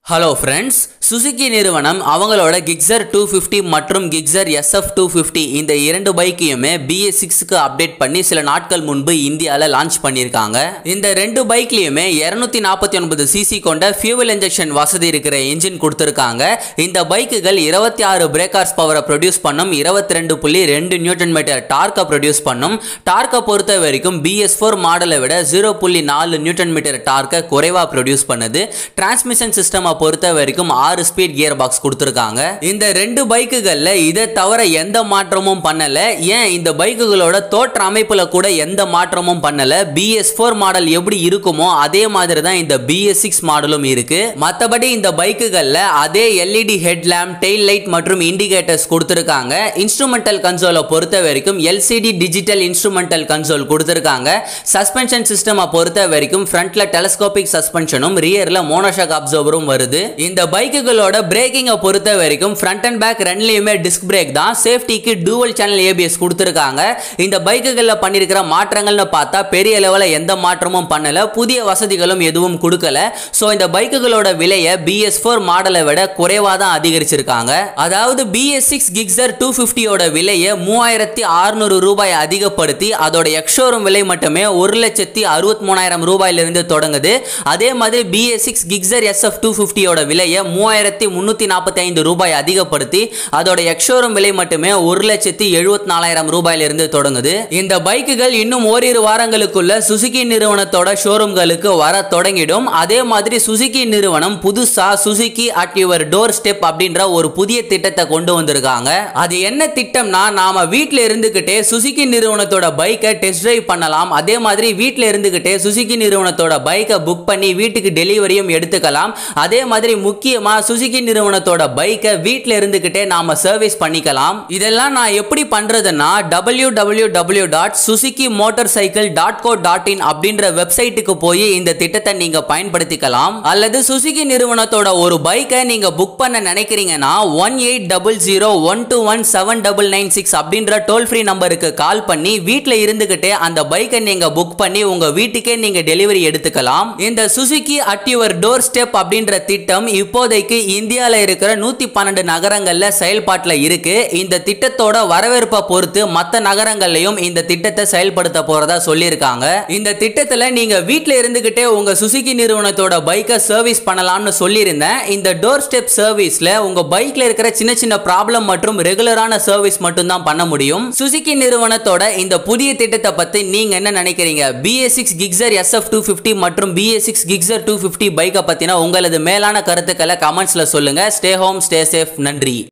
hello friends Suzuki நிறுவனம் அவங்களோட Gixxer two fifty மற்றும் கிக்ஸர் எஸ்எஃப் டூ ஃபிஃப்டி இந்த இரண்டு பைக்கையுமே பிஎஸ் சிக்ஸுக்கு அப்டேட் பண்ணி சில நாட்கள் முன்பு இந்தியாவில் லான்ச் பண்ணியிருக்காங்க இந்த ரெண்டு பைக்லையுமே இரநூத்தி நாற்பத்தி ஒன்பது சிசி கொண்ட ஃபியூவல் இன்ஜெக்ஷன் வசதி இருக்கிற இன்ஜின் கொடுத்துருக்காங்க இந்த பைக்குகள் இருபத்தி ஆறு பிரேக்கர்ஸ் பவரை ப்ரொடியூஸ் பண்ணும் இருபத்தி ரெண்டு புள்ளி ரெண்டு நியூட்டன் மீட்டர் டார்க்கை ப்ரொடியூஸ் பண்ணும் டார்க்கை பொறுத்த வரைக்கும் பிஎஸ் ஃபோர் மாடலை விட ஜீரோ புள்ளி நாலு நியூட்டன் மீட்டர் டார்க்கை குறைவாக ப்ரொடியூஸ் பண்ணுது டிரான்ஸ்மிஷன் சிஸ்டமை பொறுத்த வரைக்கும் ஆறு ஸ்பீட் கியர் பாக்ஸ் கொடுத்துருக்காங்க இந்த ரெண்டு பைக்குகளில் இதை தவிர எந்த மாற்றமும் பண்ணல ஏன் இந்த பைக்குகளோட தோற்ற அமைப்புல கூட எந்த மாற்றமும் பண்ணல பிஎஸ் ஃபோர் மாடல் எப்படி இருக்குமோ அதே மாதிரி தான் இந்த பிஎஸ் சிக்ஸ் மாடலும் இருக்கு மற்றபடி இந்த பைக்குகளில் அதே LED head lamp tail light மற்றும் இண்டிகேட்டர்ஸ் கொடுத்துருக்காங்க இன்ஸ்ட்ருமெண்டல் கன்சோலை பொறுத்த வரைக்கும் எல்சிடி டிஜிட்டல் இன்ஸ்ட்ருமெண்டல் கன்சோல் கொடுத்துருக்காங்க சஸ்பென்ஷன் சிஸ்டமை பொறுத்த வரைக்கும் ஃப்ரண்ட்ல டெலஸ்கோபிக் சஸ்பென்ஷனும் ரியர்ல மோனோஷாக் அப்சர்வரும் வருது இந்த பைக்குகளோட பிரேக்கிங்கை பொறுத்த வரைக்கும் ஃப்ரண்ட் அண்ட் பேக் ரெண்டுலையுமே டிஸ்க் பிரேக் தான் சேஃப்டிக்கு டூவல் சேனல் ஏபிஎஸ் கொடுத்துருக்காங்க இந்த பைக்குகளில் பண்ணியிருக்கிற மாற்றங்கள்னு பார்த்தா பெரிய லெவலில் எந்த மாற்றமும் பண்ணல புதிய வசதிகளும் எதுவும் கொடுக்கல ஸோ இந்த பைக்குகளோட விலையை பிஎஸ் ஃபோர் மாடலை விட குறைவாக தான் அதிகரிச்சிருக்காங்க அதாவது பிஎஸ் சிக்ஸ் கிக்ஸர் டூ ஃபிஃப்டியோட விலையை மூவாயிரத்தி அறுநூறு ரூபாய் அதிகப்படுத்தி அதோட எக்ஷோரூம் விலை மட்டுமே ஒரு லட்சத்தி அறுபத்தி மூணாயிரம் ரூபாயிலிருந்து தொடங்குது அதே மாதிரி BS six Gixxer SF two ஃபிஃப்டியோட விலையை மூவாயிரத்தி முந்நூற்றி நாற்பத்தி ஐந்து ரூபாய் அதிகப்படுத்தி அதோட எக்ஷோரூம் விலை மட்டுமே ஒரு லட்சத்தி எழுபத்தி நாலாயிரம் ரூபாயிலிருந்து தொடங்குது இந்த பைக்குகள் இன்னும் ஓரிரு வாரங்களுக்குள்ள சுசுகி நிறுவனத்தோட ஷோரூம்களுக்கு வர தொடங்கிடும் அதே மாதிரி சுசுகி நிறுவனம் புதுசா Suzuki at your doorstep அப்படின்ற ஒரு புதிய திட்டத்தை கொண்டு வந்திருக்காங்க அது என்ன திட்டம்னா நாம வீட்டில் இருந்துகிட்டே சுசுகி நிறுவனத்தோட பைக்கை டெஸ்ட் டிரைவ் பண்ணலாம் அதே மாதிரி வீட்டில் இருந்துகிட்டே சுசுகி நிறுவனத்தோட பைக்கை புக் பண்ணி வீட்டுக்கு டெலிவரியும் எடுத்துக்கலாம் அதே மாதிரி முக்கியமா சுசுகி நிறுவனத்தோட பைக்கை வீட்டில் இருந்துகிட்டே நாம சர்வீஸ் பண்ணிக்கலாம் இதெல்லாம் நான் எப்படி பண்றதுன்னா W W W dot Suzuki motorcycle dot co dot in அப்படின்ற வெப்சைட்டுக்கு போய் இந்த திட்டத்தை நீங்க பயன்படுத்திக்கலாம் அல்லது சுசுகி நிறுவனத்தோட ஒரு பைக்கை நீங்க புக் பண்ண நினைக்கிறீங்கன்னா one eight double zero one two one seven double nine six அப்படின்ற டோல் ஃப்ரீ நம்பருக்கு கால் பண்ணி வீட்டில் இருந்துகிட்டே அந்த பைக்கை நீங்க புக் பண்ணி உங்க வீட்டுக்கே நீங்க டெலிவரி எடுத்துக்கலாம் இந்த Suzuki at your doorstep அப்படின்ற திட்டம் இப்போதைக்கு இந்தியாவில் இருக்கிற நூத்தி பன்னெண்டு நகரங்கள்ல செயல்பாட்டில் இருக்கு இந்த திட்டத்தோட வரவேற்பை பொறுத்து மற்ற நகரங்கள்லயும் இந்த திட்டத்தை செயல்படுத்த போறதா சொல்லியிருக்காங்க இந்த திட்டத்துல நீங்க வீட்டில் இருந்துகிட்டே உங்க சுசுகி நிறுவனத்தோட பைக்கை சர்வீஸ் பண்ணலாம்னு சொல்லியிருந்தேன் இந்த டோர் ஸ்டெப் சர்வீஸ்ல உங்க பைக்ல இருக்கிற சின்ன சின்ன ப்ராப்ளம் மற்றும் ரெகுலரான சர்வீஸ் மட்டும் தான் பண்ண முடியும் சுசுகி நிறுவனத்தோட இந்த புதிய திட்டத்தை பத்தி நீங்க என்ன நினைக்கிறீங்க BS six Gixxer SF two fifty மற்றும் BS six Gixxer two fifty பைக்கை பத்தின உங்களது மேலான கருத்துக்களை கமெண்ட்ஸ்ல சொல்லுங்க ஸ்டே ஹோம் ஸ்டே சேஃப் நன்றி